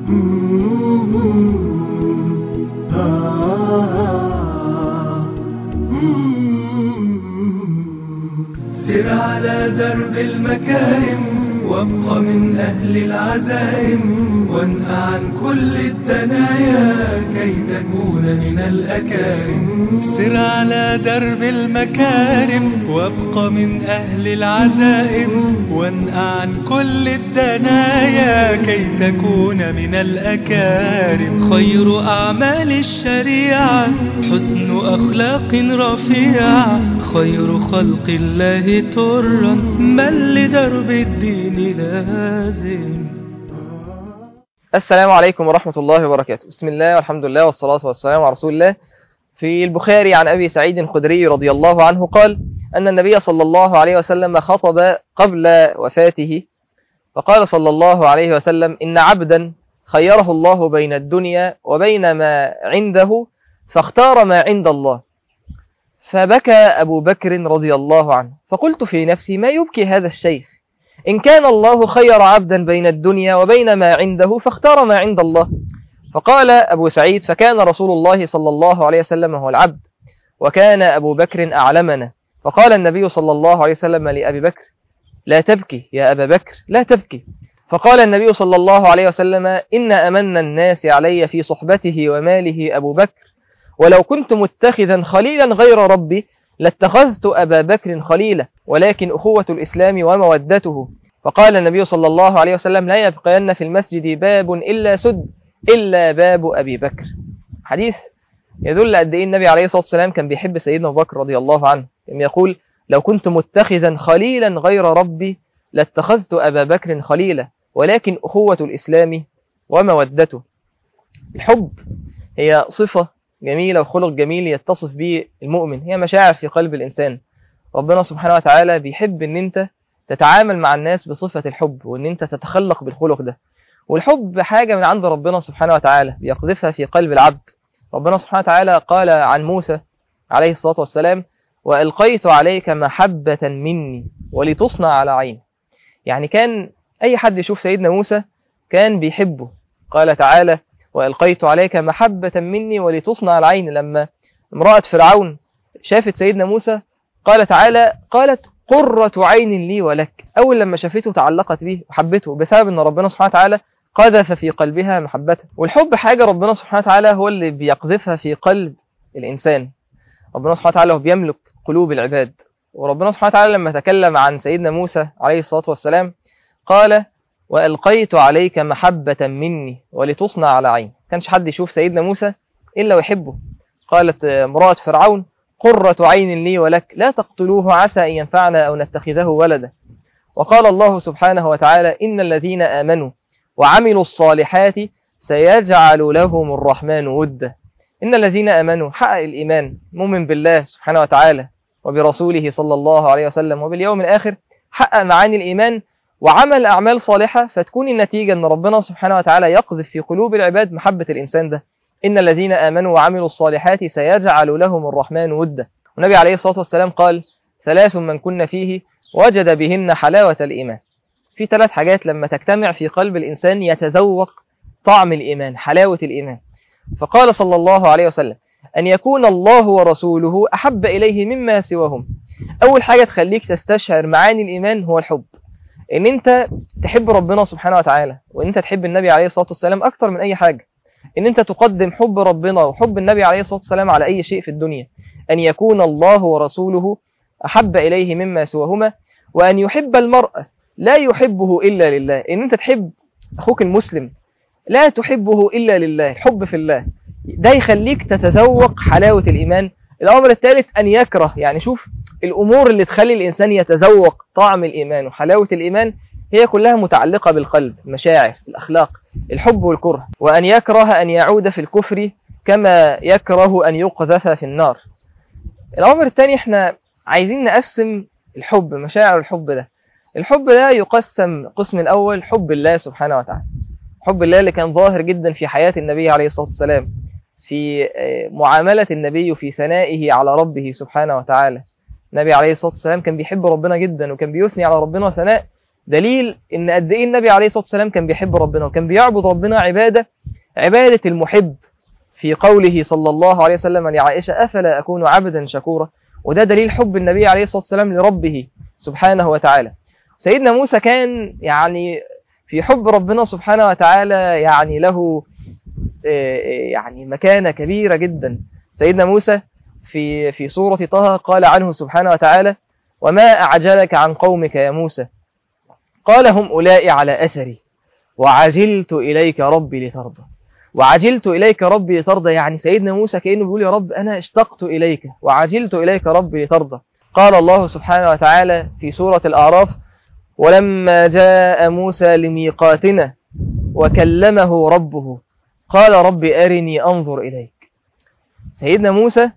سر على درب المكارم وابق من أهل العزائم وانهى عن كل الدنايا كي تكون من الأكارم سر على درب المكارم وابق من أهل العزائم وانهى عن كل الدنايا كي تكون من الأكارم خير أعمال الشريعة حسن أخلاق رفيعة خير خلق الله ترا من لدرب الدين لازم السلام عليكم ورحمة الله وبركاته بسم الله والحمد لله والصلاة والسلام على رسول الله في البخاري عن أبي سعيد الخدري رضي الله عنه قال أن النبي صلى الله عليه وسلم خطب قبل وفاته فقال صلى الله عليه وسلم إن عبدا خيره الله بين الدنيا وبين ما عنده فاختار ما عند الله فبكى أبو بكر رضي الله عنه فقلت في نفسي ما يبكي هذا الشيخ إن كان الله خير عبدا بين الدنيا وبين ما عنده فاختار ما عند الله فقال أبو سعيد فكان رسول الله صلى الله عليه وسلم هو العبد وكان أبو بكر أعلمنا فقال النبي صلى الله عليه وسلم لأبي بكر لا تبكي يا أبا بكر لا تبكي فقال النبي صلى الله عليه وسلم إن أمن الناس علي في صحبته وماله أبو بكر ولو كنت متخذا خليلا غير ربي لاتخذت أبا بكر خليلا ولكن أخوة الإسلام ومودته فقال النبي صلى الله عليه وسلم لا يبقين في المسجد باب إلا سد إلا باب أبي بكر حديث يدل قد إيه النبي عليه الصلاة والسلام كان بيحب سيدنا أبو بكر رضي الله عنه كان يقول لو كنت متخذا خليلا غير ربي لاتخذت أبا بكر خليلا ولكن أخوة الإسلام ومودته الحب هي صفة جميلة وخلق جميل يتصف به المؤمن هي مشاعر في قلب الإنسان ربنا سبحانه وتعالى بيحب ان انت تتعامل مع الناس بصفة الحب وان انت تتخلق بالخلق ده والحب حاجة من عند ربنا سبحانه وتعالى بيقذفها في قلب العبد ربنا سبحانه وتعالى قال عن موسى عليه الصلاة والسلام وألقيت عليك محبة مني ولتصنع على عيني يعني كان أي حد يشوف سيدنا موسى كان بيحبه قال تعالى وألقيت عليك محبة مني ولتصنع على عيني لما امرأة فرعون شافت سيدنا موسى قال تعالى قالت قرة عين لي ولك أول لما شافته تعلقت به وحبته بسبب أن ربنا سبحانه وتعالى قذف في قلبها محبته والحب حاجة ربنا سبحانه وتعالى هو اللي بيقذفها في قلب الإنسان ربنا سبحانه وتعالى هو بيملك قلوب العباد وربنا سبحانه وتعالى لما تكلم عن سيدنا موسى عليه الصلاة والسلام قال وألقيت عليك محبة مني ولتصنع على عين كانش حد يشوف سيدنا موسى إلا ويحبه قالت امرأة فرعون قرة عين لي ولك لا تقتلوه عسى أن ينفعنا أو نتخذه ولدا وقال الله سبحانه وتعالى إن الذين آمنوا وعملوا الصالحات سيجعل لهم الرحمن ودا إن الذين آمنوا حقق الإيمان مؤمن بالله سبحانه وتعالى وبرسوله صلى الله عليه وسلم وباليوم الآخر حقق معاني الإيمان وعمل أعمال صالحة فتكون النتيجة أن ربنا سبحانه وتعالى يقذف في قلوب العباد محبة الإنسان ده إن الذين آمنوا وعملوا الصالحات سيجعل لهم الرحمن ودا والنبي عليه الصلاة والسلام قال ثلاث من كن فيه وجد بهن حلاوة الإيمان في ثلاث حاجات لما تجتمع في قلب الإنسان يتذوق طعم الإيمان حلاوة الإيمان فقال صلى الله عليه وسلم أن يكون الله ورسوله أحب إليه مما سواهم أول حاجة تخليك تستشعر معاني الإيمان هو الحب ان انت تحب ربنا سبحانه وتعالى وان انت تحب النبي عليه الصلاة والسلام اكتر من اي حاجة ان انت تقدم حب ربنا وحب النبي عليه الصلاة والسلام على اي شيء في الدنيا ان يكون الله ورسوله احب اليه مما سواهما وان يحب المرء لا يحبه الا لله ان انت تحب اخوك المسلم لا تحبه الا لله الحب في الله ده يخليك تتذوق حلاوة الايمان الامر الثالث ان يكره يعني شوف الأمور اللي تخلي الإنسان يتذوق طعم الإيمان وحلاوة الإيمان هي كلها متعلقة بالقلب المشاعر الأخلاق الحب والكره وأن يكره أن يعود في الكفر كما يكره أن يقذف في النار الأمر الثاني احنا عايزين نقسم الحب مشاعر الحب ده الحب ده يقسم قسم الأول حب الله سبحانه وتعالى حب الله اللي كان ظاهر جدا في حياة النبي عليه الصلاة والسلام في معاملة النبي في ثنائه على ربه سبحانه وتعالى النبي عليه الصلاة والسلام كان بيحب ربنا جدا وكان بيثني على ربنا ثناء دليل ان قد ايه النبي عليه الصلاه والسلام كان بيحب ربنا وكان بيعبد ربنا عباده عباده المحب في قوله صلى الله عليه وسلم لعائشه افلا اكون عبدا شكورا وده دليل حب النبي عليه الصلاه والسلام لربه سبحانه وتعالى سيدنا موسى كان يعني في حب ربنا سبحانه وتعالى يعني له يعني مكانة كبيرة جدا سيدنا موسى في في سورة طه قال عنه سبحانه وتعالى وما أعجلك عن قومك يا موسى قال هم أولئك على أثري وعجلت إليك ربي لترضى وعجلت إليك ربي لترضى يعني سيدنا موسى كأنه بيقول يا رب أنا اشتقت إليك وعجلت إليك ربي لترضى قال الله سبحانه وتعالى في سورة الأعراف ولما جاء موسى لميقاتنا وكلمه ربه قال رب أرني أنظر إليك سيدنا موسى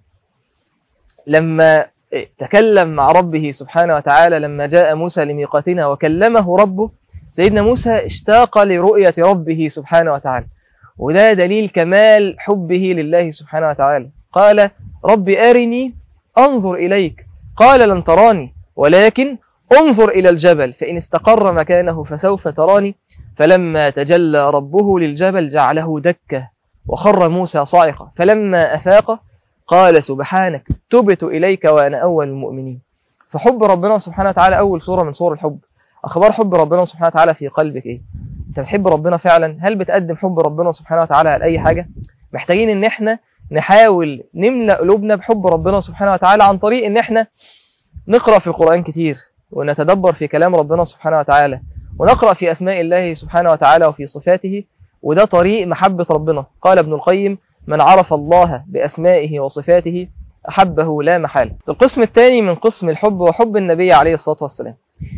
لما تكلم مع ربه سبحانه وتعالى لما جاء موسى لميقاتنا وكلمه ربه سيدنا موسى اشتاق لرؤية ربه سبحانه وتعالى وده دليل كمال حبه لله سبحانه وتعالى قال رب أرني أنظر إليك قال لن تراني ولكن انظر إلى الجبل فإن استقر مكانه فسوف تراني فلما تجلى ربه للجبل جعله دكة وخر موسى صاعقة فلما أفاق قال سبحانك تبت إليك وأنا أول المؤمنين فحب ربنا سبحانه وتعالى أول صورة من صور الحب أخبار حب ربنا سبحانه وتعالى في قلبك إيه أنت بتحب ربنا فعلا هل بتقدم حب ربنا سبحانه وتعالى على أي حاجة محتاجين إن إحنا نحاول نملأ قلوبنا بحب ربنا سبحانه وتعالى عن طريق إن إحنا نقرأ في القرآن كتير ونتدبر في كلام ربنا سبحانه وتعالى ونقرأ في أسماء الله سبحانه وتعالى وفي صفاته وده طريق محبة ربنا قال ابن القيم من عرف الله بأسمائه وصفاته أحبه لا محالة القسم الثاني من قسم الحب وحب النبي عليه الصلاة والسلام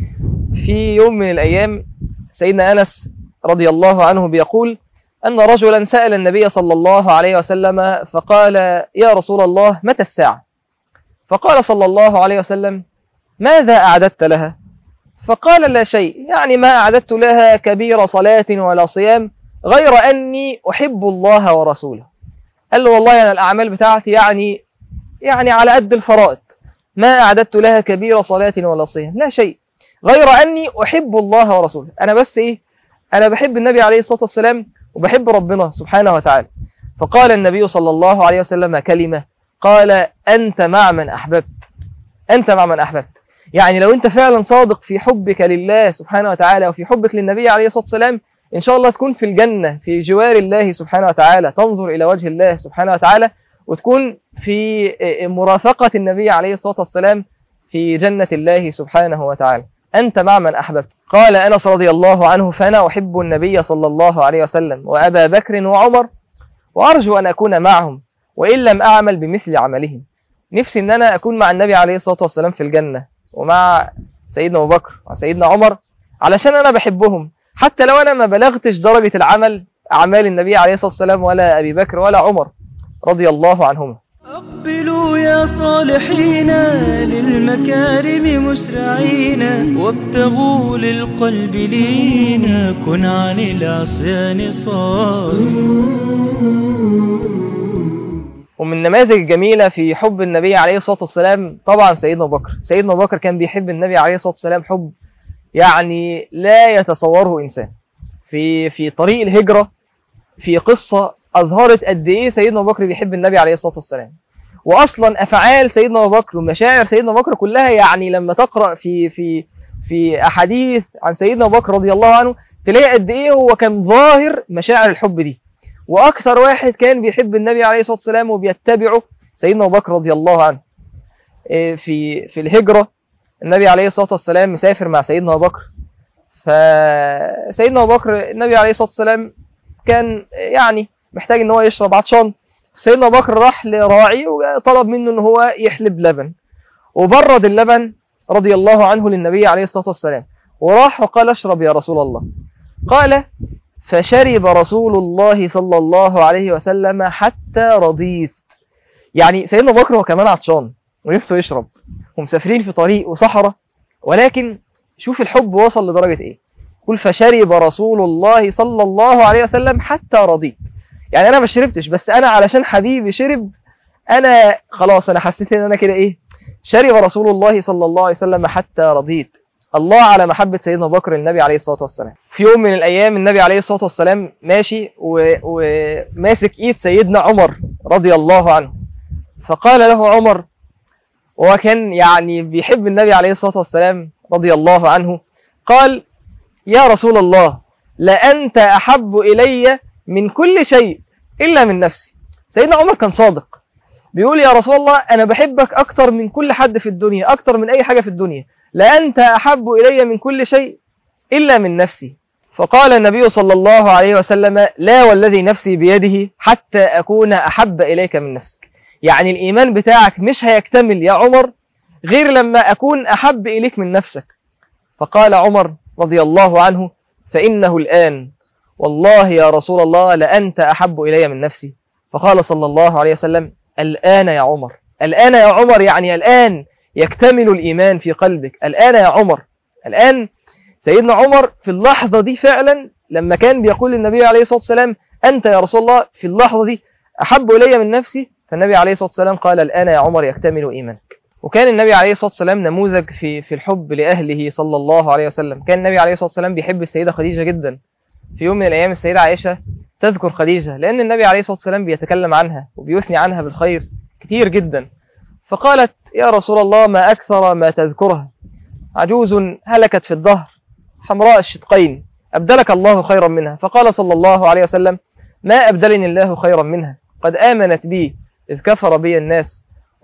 في يوم من الأيام سيدنا أنس رضي الله عنه بيقول أن رجلا سأل النبي صلى الله عليه وسلم فقال يا رسول الله متى الساعة فقال صلى الله عليه وسلم ماذا أعددت لها فقال لا شيء يعني ما أعددت لها كبير صلاة ولا صيام غير أني أحب الله ورسوله قال له والله أنا الأعمال بتاعتي يعني يعني على قد الفرائض ما أعددت لها كبير صلاة ولا صيام لا شيء غير أني أحب الله ورسوله أنا بس إيه أنا بحب النبي عليه الصلاة والسلام وبحب ربنا سبحانه وتعالى فقال النبي صلى الله عليه وسلم كلمة قال أنت مع من أحببت أنت مع من أحببت يعني لو أنت فعلا صادق في حبك لله سبحانه وتعالى وفي حبك للنبي عليه الصلاة والسلام إن شاء الله تكون في الجنة في جوار الله سبحانه وتعالى تنظر إلى وجه الله سبحانه وتعالى وتكون في مرافقة النبي عليه الصلاة والسلام في جنة الله سبحانه وتعالى أنت مع من أحببت قال أنس رضي الله عنه فأنا أحب النبي صلى الله عليه وسلم وأبا بكر وعمر وأرجو أن أكون معهم وإن لم أعمل بمثل عملهم نفسي أن أنا أكون مع النبي عليه الصلاة والسلام في الجنة ومع سيدنا أبو بكر وسيدنا عمر علشان أنا بحبهم حتى لو أنا ما بلغتش درجة العمل أعمال النبي عليه الصلاة والسلام ولا أبي بكر ولا عمر رضي الله عنهما أقبلوا يا صالحين للمكارم مسرعين وابتغوا للقلب لينا كن عن العصيان صار ومن النماذج الجميلة في حب النبي عليه الصلاة والسلام طبعا سيدنا أبو بكر سيدنا أبو بكر كان بيحب النبي عليه الصلاة والسلام حب يعني لا يتصوره إنسان في في طريق الهجرة في قصة أظهرت قد إيه سيدنا أبو بكر بيحب النبي عليه الصلاة والسلام وأصلا أفعال سيدنا أبو بكر ومشاعر سيدنا أبو بكر كلها يعني لما تقرأ في في في أحاديث عن سيدنا أبو بكر رضي الله عنه تلاقي قد إيه هو كان ظاهر مشاعر الحب دي وأكثر واحد كان بيحب النبي عليه الصلاة والسلام وبيتبعه سيدنا أبو بكر رضي الله عنه في في الهجرة النبي عليه الصلاة والسلام مسافر مع سيدنا أبو بكر فسيدنا أبو بكر النبي عليه الصلاة والسلام كان يعني محتاج ان هو يشرب عطشان سيدنا أبو بكر راح لراعي وطلب منه ان هو يحلب لبن وبرد اللبن رضي الله عنه للنبي عليه الصلاة والسلام وراح وقال اشرب يا رسول الله قال فشرب رسول الله صلى الله عليه وسلم حتى رضيت يعني سيدنا أبو بكر هو كمان عطشان ونفسه يشرب ومسافرين في طريق وصحراء ولكن شوف الحب وصل لدرجة ايه قل فشرب رسول الله صلى الله عليه وسلم حتى رضيت يعني انا ما شربتش بس انا علشان حبيبي شرب انا خلاص انا حسيت ان انا كده ايه شرب رسول الله صلى الله عليه وسلم حتى رضيت الله على محبة سيدنا أبو بكر للنبي عليه الصلاة والسلام في يوم من الأيام النبي عليه الصلاة والسلام ماشي و- وماسك إيد سيدنا عمر رضي الله عنه فقال له عمر وهو كان يعني بيحب النبي عليه الصلاة والسلام رضي الله عنه قال يا رسول الله لأنت أحب إلي من كل شيء إلا من نفسي سيدنا عمر كان صادق بيقول يا رسول الله أنا بحبك أكتر من كل حد في الدنيا أكتر من أي حاجة في الدنيا لأنت أحب إلي من كل شيء إلا من نفسي فقال النبي صلى الله عليه وسلم لا والذي نفسي بيده حتى أكون أحب إليك من نفسك يعني الإيمان بتاعك مش هيكتمل يا عمر غير لما أكون أحب إليك من نفسك فقال عمر رضي الله عنه فإنه الآن والله يا رسول الله لأنت أحب إلي من نفسي فقال صلى الله عليه وسلم الآن يا عمر الآن يا عمر يعني الآن يكتمل الإيمان في قلبك الآن يا عمر الآن سيدنا عمر في اللحظة دي فعلا لما كان بيقول للنبي عليه الصلاة والسلام أنت يا رسول الله في اللحظة دي أحب إلي من نفسي فالنبي عليه الصلاة والسلام قال الآن يا عمر يكتمل إيمانك وكان النبي عليه الصلاة والسلام نموذج في في الحب لأهله صلى الله عليه وسلم كان النبي عليه الصلاة والسلام بيحب السيدة خديجة جدا في يوم من الأيام السيدة عائشة تذكر خديجة لأن النبي عليه الصلاة والسلام بيتكلم عنها وبيثني عنها بالخير كتير جدا فقالت يا رسول الله ما أكثر ما تذكرها عجوز هلكت في الظهر حمراء الشدقين أبدلك الله خيرا منها فقال صلى الله عليه وسلم ما أبدلني الله خيرا منها قد آمنت بي إذ كفر بي الناس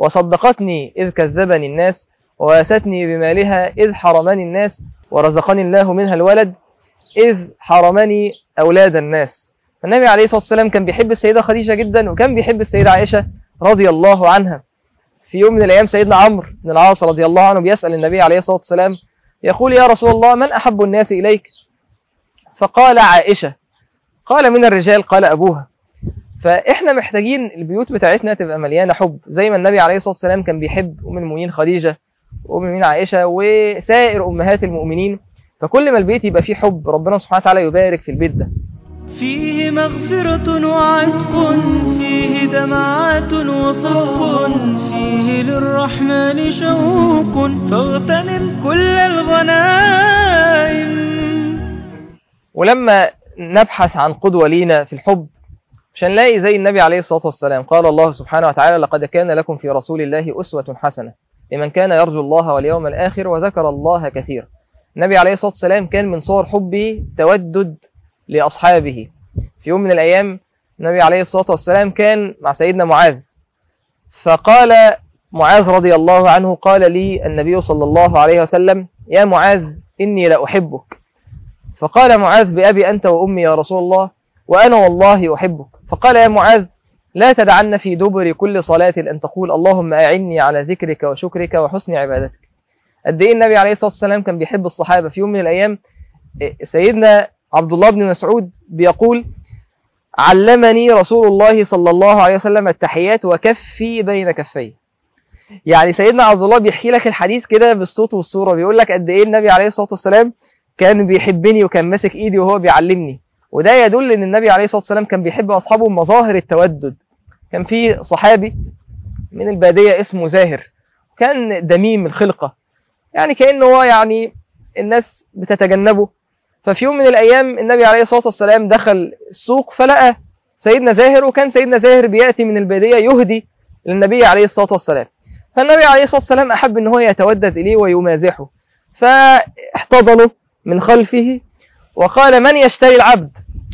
وصدقتني إذ كذبني الناس وواستني بمالها إذ حرمني الناس ورزقني الله منها الولد إذ حرمني أولاد الناس النبي عليه الصلاة والسلام كان بيحب السيدة خديجة جدا وكان بيحب السيدة عائشة رضي الله عنها في يوم من الأيام سيدنا عمرو بن العاص رضي الله عنه بيسأل النبي عليه الصلاة والسلام يقول يا رسول الله من أحب الناس إليك فقال عائشة قال من الرجال قال أبوها فإحنا محتاجين البيوت بتاعتنا تبقى مليانة حب زي ما النبي عليه الصلاة والسلام كان بيحب أم المؤمنين خديجة وأم المؤمنين عائشة وسائر أمهات المؤمنين فكل ما البيت يبقى فيه حب ربنا سبحانه وتعالى يبارك في البيت ده فيه مغفرة وعتق فيه دمعات وصدق فيه للرحمن شوق فاغتنم كل الغنائم ولما نبحث عن قدوة لينا في الحب مش هنلاقي زي النبي عليه الصلاة والسلام قال الله سبحانه وتعالى لقد كان لكم في رسول الله أسوة حسنة لمن كان يرجو الله واليوم الآخر وذكر الله كثيرا النبي عليه الصلاة والسلام كان من صور حبه تودد لأصحابه في يوم من الأيام النبي عليه الصلاة والسلام كان مع سيدنا معاذ فقال معاذ رضي الله عنه قال لي النبي صلى الله عليه وسلم يا معاذ إني لأحبك فقال معاذ بأبي أنت وأمي يا رسول الله وأنا والله أحبك فقال يا معاذ لا تدعن في دبر كل صلاة أن تقول اللهم أعني على ذكرك وشكرك وحسن عبادتك قد إيه النبي عليه الصلاة والسلام كان بيحب الصحابة في يوم من الأيام سيدنا عبد الله بن مسعود بيقول علمني رسول الله صلى الله عليه وسلم التحيات وكفي بين كفي يعني سيدنا عبد الله بيحكي لك الحديث كده بالصوت والصورة بيقول لك قد ايه النبي عليه الصلاة والسلام كان بيحبني وكان ماسك ايدي وهو بيعلمني وده يدل ان النبي عليه الصلاة والسلام كان بيحب اصحابه مظاهر التودد كان في صحابي من البادية اسمه زاهر كان دميم الخلقة يعني كأنه هو يعني الناس بتتجنبه ففي يوم من الأيام النبي عليه الصلاة والسلام دخل السوق فلقى سيدنا زاهر وكان سيدنا زاهر بيأتي من البادية يهدي للنبي عليه الصلاة والسلام فالنبي عليه الصلاة والسلام أحب أن هو يتودد إليه ويمازحه فاحتضنه من خلفه وقال من يشتري العبد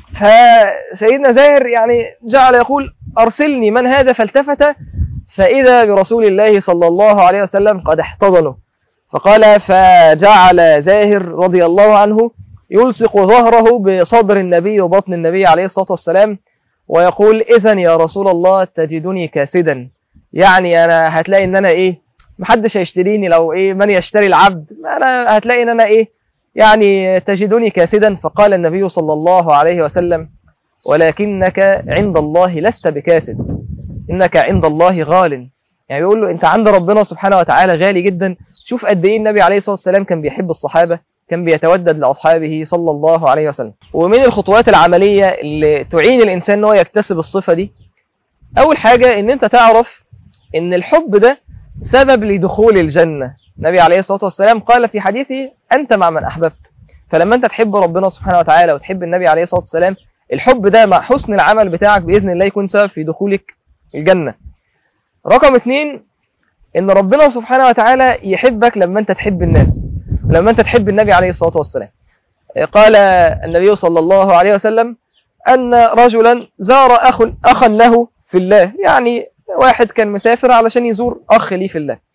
فسيدنا زاهر يعني جعل يقول أرسلني من هذا فالتفت فإذا برسول الله صلى الله عليه وسلم قد احتضنه فقال فجعل زاهر رضي الله عنه يلصق ظهره بصدر النبي وبطن النبي عليه الصلاة والسلام ويقول إذن يا رسول الله تجدني كاسدا يعني أنا هتلاقي إن أنا إيه محدش هيشتريني لو إيه من يشتري العبد أنا هتلاقي إن أنا إيه يعني تجدني كاسدا فقال النبي صلى الله عليه وسلم ولكنك عند الله لست بكاسد إنك عند الله غال يعني بيقول له أنت عند ربنا سبحانه وتعالى غالي جدا شوف قد إيه النبي عليه الصلاة والسلام كان بيحب الصحابة كان بيتودد لأصحابه صلى الله عليه وسلم ومن الخطوات العملية اللي تعين الإنسان أنه يكتسب الصفة دي أول حاجة أن أنت تعرف أن الحب ده سبب لدخول الجنة النبي عليه الصلاة والسلام قال في حديثه أنت مع من أحببت فلما أنت تحب ربنا سبحانه وتعالى وتحب النبي عليه الصلاة والسلام الحب ده مع حسن العمل بتاعك بإذن الله يكون سبب في دخولك الجنة رقم اتنين ان ربنا سبحانه وتعالى يحبك لما انت تحب الناس لما انت تحب النبي عليه الصلاة والسلام قال النبي صلى الله عليه وسلم أن رجلا زار أخ أخا له في الله يعني واحد كان مسافر علشان يزور أخ لي في الله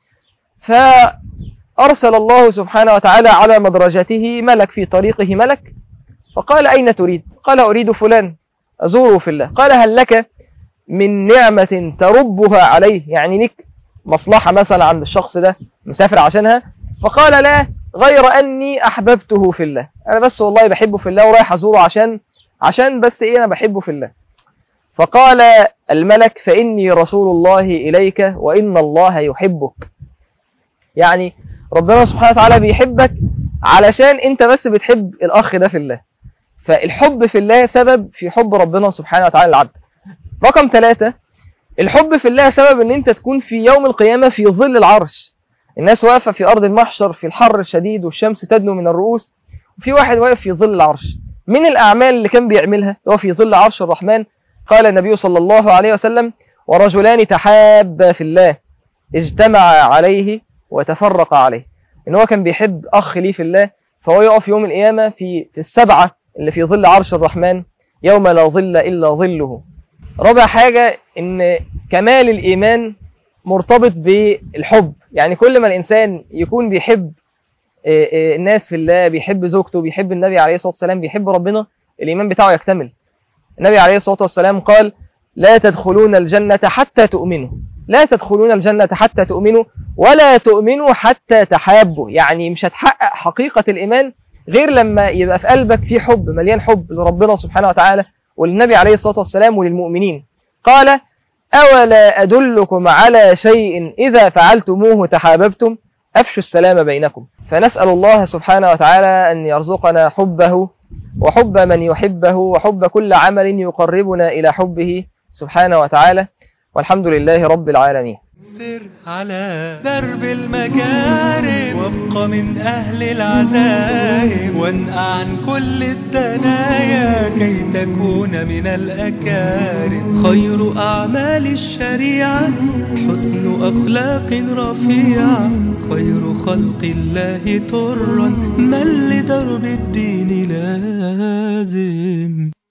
فأرسل الله سبحانه وتعالى على مدرجته ملك في طريقه ملك فقال أين تريد قال أريد فلان أزوره في الله قال هل لك من نعمة تربها عليه يعني لك مصلحة مثلا عند الشخص ده مسافر عشانها فقال لا غير أني أحببته في الله أنا بس والله بحبه في الله ورايح أزوره عشان عشان بس إيه أنا بحبه في الله فقال الملك فإني رسول الله إليك وإن الله يحبك يعني ربنا سبحانه وتعالى بيحبك علشان أنت بس بتحب الأخ ده في الله فالحب في الله سبب في حب ربنا سبحانه وتعالى العبد رقم ثلاثة الحب في الله سبب ان انت تكون في يوم القيامة في ظل العرش الناس واقفة في أرض المحشر في الحر الشديد والشمس تدنو من الرؤوس وفي واحد واقف في ظل العرش من الأعمال اللي كان بيعملها هو في ظل عرش الرحمن قال النبي صلى الله عليه وسلم ورجلان تحابا في الله اجتمع عليه وتفرق عليه ان هو كان بيحب أخ ليه في الله فهو يقف يوم القيامة في في السبعة اللي في ظل عرش الرحمن يوم لا ظل إلا ظله رابع حاجة ان كمال الإيمان مرتبط بالحب يعني كل ما الإنسان يكون بيحب الناس في الله بيحب زوجته بيحب النبي عليه الصلاة والسلام بيحب ربنا الإيمان بتاعه يكتمل النبي عليه الصلاة والسلام قال لا تدخلون الجنة حتى تؤمنوا لا تدخلون الجنة حتى تؤمنوا ولا تؤمنوا حتى تحابوا يعني مش هتحقق حقيقة الإيمان غير لما يبقى في قلبك في حب مليان حب لربنا سبحانه وتعالى وللنبي عليه الصلاة والسلام وللمؤمنين قال أولا أدلكم على شيء إذا فعلتموه تحاببتم أفشوا السلام بينكم فنسأل الله سبحانه وتعالى أن يرزقنا حبه وحب من يحبه وحب كل عمل يقربنا إلى حبه سبحانه وتعالى والحمد لله رب العالمين سر على درب المكارم وابق من أهل العزائم وانقع عن كل الدنايا كي تكون من الأكارم خير أعمال الشريعة حسن أخلاق رفيعة خير خلق الله ترا من لدرب الدين لازم